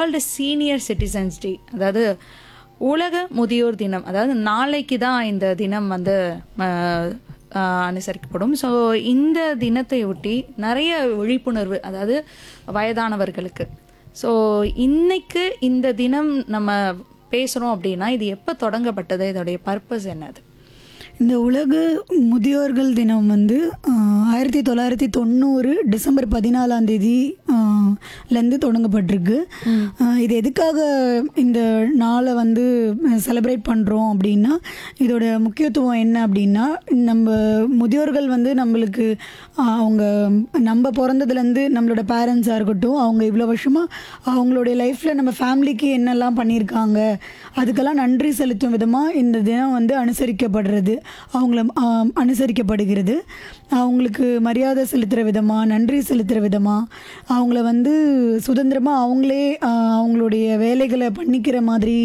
world senior citizens டே அதாவது உலக முதியோர் தினம் அதாவது நாளைக்கு தான் இந்த தினம் வந்து அஹ், அஹ், அனுசரிக்கப்படும் ஸோ இந்த தினத்தை ஒட்டி நிறைய விழிப்புணர்வு அதாவது வயதானவர்களுக்கு ஸோ இன்னைக்கு இந்த தினம் நம்ம பேசுகிறோம் அப்படின்னா இது எப்போ தொடங்கப்பட்டது இதோடைய பர்பஸ் என்னது இந்த உலக முதியோர்கள் தினம் வந்து ஆஹ், ஆயிரத்தி தொள்ளாயிரத்தி தொண்ணூறு டிசம்பர் பதினாலாம் தேதி ஆஹ், லேருந்து தொடங்கப்பட்டிருக்கு ஆஹ், இது எதுக்காக இந்த நாளை வந்து செலிப்ரேட் பண்ணுறோம் அப்படின்னா இதோட முக்கியத்துவம் என்ன அப்படின்னா நம்ம முதியோர்கள் வந்து நம்மளுக்கு ஆஹ், அவங்க நம்ம பிறந்ததுலேருந்து நம்மளோட பேரண்ட்ஸாக இருக்கட்டும் அவங்க இவ்வளோ வருஷமாக அவங்களுடைய லைஃப்பில் நம்ம ஃபேமிலிக்கு என்னெல்லாம் பண்ணியிருக்காங்க அதுக்கெல்லாம் நன்றி செலுத்தும் விதமாக இந்த தினம் வந்து அனுசரிக்கப்படுறது அவங்கள ஆம், அனுசரிக்கப்படுகிறது அவங்களுக்கு மரியாதை செலுத்துகிற விதமாக நன்றி செலுத்துகிற விதமாக அவங்கள வந்து சுதந்திரமாக அவங்களே ஆ, அவங்களுடைய வேலைகளை பண்ணிக்கிற மாதிரி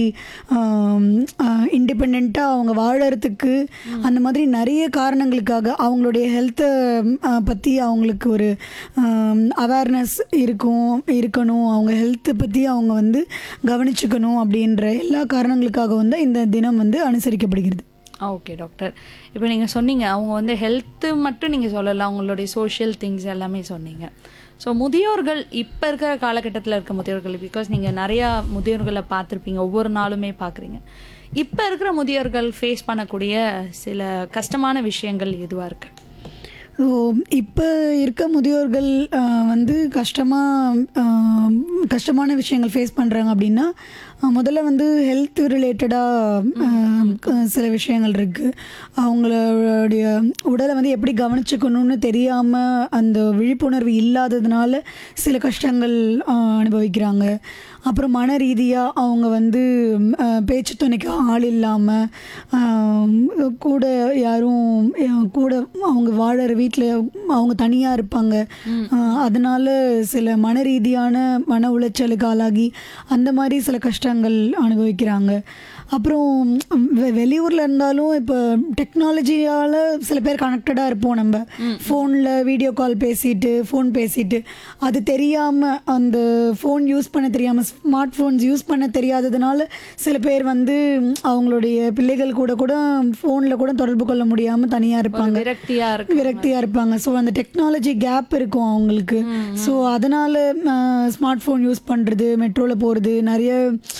இண்டிபெண்ட்டாக அவங்க வாழறதுக்கு அந்த மாதிரி நிறைய காரணங்களுக்காக அவங்களுடைய ஹெல்த்தை பற்றி அவங்களுக்கு ஒரு அவேர்னஸ் இருக்கும் இருக்கணும் அவங்க ஹெல்த்தை பற்றி அவங்க வந்து கவனிச்சுக்கணும் அப்படின்ற எல்லா காரணங்களுக்காக வந்து இந்த தினம் வந்து அனுசரிக்கப்படுகிறது ஓகே டாக்டர் இப்போ நீங்கள் சொன்னீங்க அவங்க வந்து ஹெல்த்து மட்டும் நீங்கள் சொல்லலாம் அவங்களுடைய சோஷியல் திங்ஸ் எல்லாமே சொன்னீங்க ஸோ முதியோர்கள் இப்போ இருக்கிற காலகட்டத்தில் இருக்க முதியோர்கள் பிகாஸ் நீங்கள் நிறையா முதியோர்களை பார்த்துருப்பீங்க ஒவ்வொரு நாளுமே பார்க்குறீங்க இப்போ இருக்கிற முதியோர்கள் ஃபேஸ் பண்ணக்கூடிய சில கஷ்டமான விஷயங்கள் எதுவாக இருக்கு ஸோ இப்போ இருக்க முதியோர்கள் ஆஹ், வந்து கஷ்டமாக கஷ்டமான விஷயங்கள் ஃபேஸ் பண்ணுறாங்க அப்படின்னா ஆஹ், முதல்ல வந்து ஹெல்த் ரிலேட்டடாக சில விஷயங்கள் இருக்குது அவங்களுடைய உடலை வந்து எப்படி கவனிச்சுக்கணும்னு தெரியாமல் அந்த விழிப்புணர்வு இல்லாததுனால சில கஷ்டங்கள் ஆஹ், அனுபவிக்கிறாங்க அப்புறம் மன ரீதியாக அவங்க வந்து ஆஹ், பேச்சு துணைக்கு ஆள் இல்லாமல் கூட யாரும் ஆஹ், கூட அவங்க வாழற வீட்டில் அவங்க தனியாக இருப்பாங்க ஆஹ், அதனால சில மன ரீதியான மன உளைச்சலுக்கு ஆளாகி அந்த மாதிரி சில கஷ்டங்கள் அனுபவிக்கிறாங்க அப்புறம் வெ- வெளியூர்ல இருந்தாலும் இப்போ டெக்னாலஜியால் சில பேர் கனெக்டடாக இருப்போம் நம்ம ஃபோனில் வீடியோ கால் பேசிட்டு ஃபோன் பேசிட்டு அது தெரியாமல் அந்த ஃபோன் யூஸ் பண்ண தெரியாமல் ஸ்மார்ட் ஃபோன்ஸ் யூஸ் பண்ண தெரியாததுனால சில பேர் வந்து ம், அவங்களுடைய பிள்ளைகள் கூட கூட ஃபோனில் கூட தொடர்பு கொள்ள முடியாமல் தனியாக இருப்பாங்க விரக்தியாக இருக்கு விரக்தியாக இருப்பாங்க ஸோ அந்த டெக்னாலஜி கேப் இருக்கும் அவங்களுக்கு ஸோ அதனால் ஸ்மார்ட் ஃபோன் யூஸ் பண்ணுறது மெட்ரோவில் போகிறது நிறைய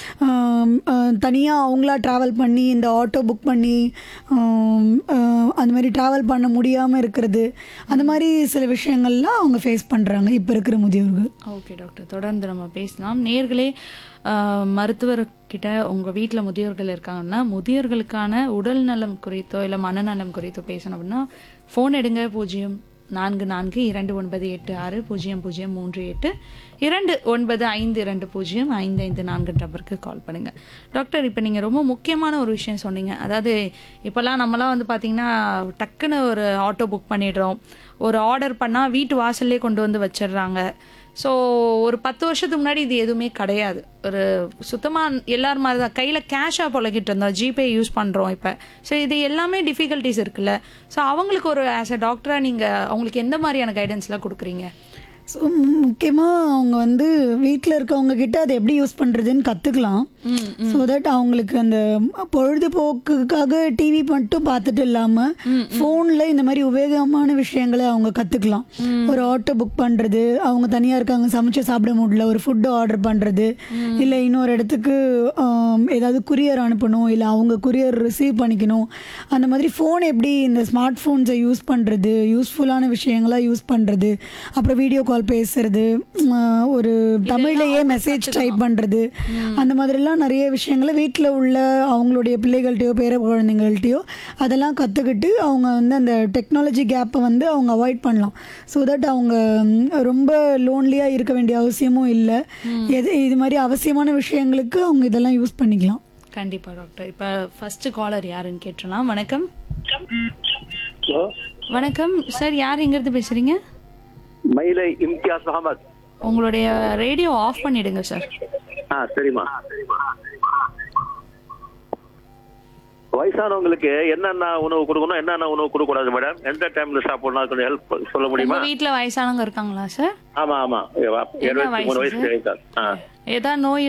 தனியாக அவங்களா ட்ராவல் பண்ணி இந்த ஆட்டோ புக் பண்ணி ஆம், ஆஹ், அந்த மாதிரி ட்ராவல் பண்ண முடியாமல் இருக்கிறது அந்த மாதிரி சில விஷயங்கள்லாம் அவங்க ஃபேஸ் பண்ணுறாங்க இப்போ இருக்கிற முதியோர்கள் ஓகே டாக்டர் தொடர்ந்து நம்ம பேசலாம் நேர்களே மருத்துவர்கிட்ட உங்கள் வீட்டில் முதியோர்கள் இருக்காங்கன்னா முதியோர்களுக்கான உடல் நலம் குறித்தோ இல்லை மனநலம் குறித்தோ பேசணும் அப்படின்னா ஃபோன் எடுங்க பூஜ்ஜியம் நான்கு நான்கு இரண்டு ஒன்பது எட்டு ஆறு பூஜ்ஜியம் பூஜ்ஜியம் மூன்று எட்டு இரண்டு ஒன்பது ஐந்து இரண்டு பூஜ்ஜியம் ஐந்து ஐந்து நான்கு நம்பருக்கு கால் பண்ணுங்கள் டாக்டர் இப்போ நீங்கள் ரொம்ப முக்கியமான ஒரு விஷயம் சொன்னீங்க அதாவது இப்போல்லாம் நம்மலாம் வந்து பார்த்தீங்கன்னா டக்குன்னு ஒரு ஆட்டோ புக் பண்ணிடுறோம் ஒரு ஆர்டர் பண்ணால் வீட்டு வாசல்லே கொண்டு வந்து வச்சிடுறாங்க ஸோ ஒரு பத்து வருஷத்துக்கு முன்னாடி இது எதுவுமே கிடையாது ஒரு சுத்தமாக எல்லார் மாதிரி தான் கையில் கேஷாக பழகிட்டு இருந்தோம் ஜிபே யூஸ் பண்ணுறோம் இப்போ ஸோ இது எல்லாமே டிஃபிகல்ட்டிஸ் இருக்குல்ல ஸோ அவங்களுக்கு ஒரு ஆஸ் அ டாக்டராக நீங்கள் அவங்களுக்கு எந்த மாதிரியான கைடன்ஸ்லாம் கொடுக்குறீங்க ஸோ முக்கியமாக அவங்க வந்து வீட்டில் இருக்கவங்க கிட்ட அதை எப்படி யூஸ் பண்ணுறதுன்னு கற்றுக்கலாம் ஸோ தட் அவங்களுக்கு அந்த பொழுதுபோக்குக்காக டிவி மட்டும் பார்த்துட்டு இல்லாமல் ஃபோனில் இந்த மாதிரி உபயோகமான விஷயங்களை அவங்க கற்றுக்கலாம் ஒரு ஆட்டோ புக் பண்ணுறது அவங்க தனியாக இருக்காங்க சமைச்சு சாப்பிட முடியல ஒரு ஃபுட்டு ஆர்டர் பண்ணுறது இல்லை இன்னொரு இடத்துக்கு ஆம், ஏதாவது குரியர் அனுப்பணும் இல்லை அவங்க குரியர் ரிசீவ் பண்ணிக்கணும் அந்த மாதிரி ஃபோன் எப்படி இந்த ஸ்மார்ட் ஃபோன்ஸை யூஸ் பண்ணுறது யூஸ்ஃபுல்லான விஷயங்களாக யூஸ் பண்ணுறது அப்புறம் வீடியோ கால் பேசுறது உம், ஒரு தமிழ்லையே மெசேஜ் டைப் பண்ணுறது அந்த மாதிரிலாம் நிறைய விஷயங்களை வீட்டில் உள்ள அவங்களுடைய பிள்ளைகள்கிட்டயோ பேர குழந்தைங்கள்ட்டையோ அதெல்லாம் கற்றுக்கிட்டு அவங்க வந்து அந்த டெக்னாலஜி கேப்பை வந்து அவங்க அவாய்ட் பண்ணலாம் ஸோ தட் அவங்க உம், ரொம்ப லோன்லியாக இருக்க வேண்டிய அவசியமும் இல்லை எது இது மாதிரி அவசியமான விஷயங்களுக்கு அவங்க இதெல்லாம் யூஸ் பண்ணிக்கலாம் கண்டிப்பாக டாக்டர் இப்போ ஃபர்ஸ்ட் காலர் யாருன்னு கேட்டுடலாம் வணக்கம் ஹலோ வணக்கம் சார் யார் எங்கேருந்து பேசுகிறீங்க மயிலை இம்தியாஸ் அகமத் உங்களுடைய ரேடியோ ஆஃப் பண்ணிடுங்க சார் ஆ சரிம்மா வயசானவங்களுக்கு என்னென்ன உணவு கொடுக்கணும் என்னென்ன உணவு கொடுக்கக்கூடாது மேடம் எந்த டைம்ல சாப்பிடணும் கொஞ்சம் ஹெல்ப் சொல்ல முடியுமா உங்கள் வீட்டில் வயசானவங்க இருக்காங்களா சார் ஆமா ஆமா எழுபத்தி மூணு வயசு வயசு ஆ ஏதாவது நோய்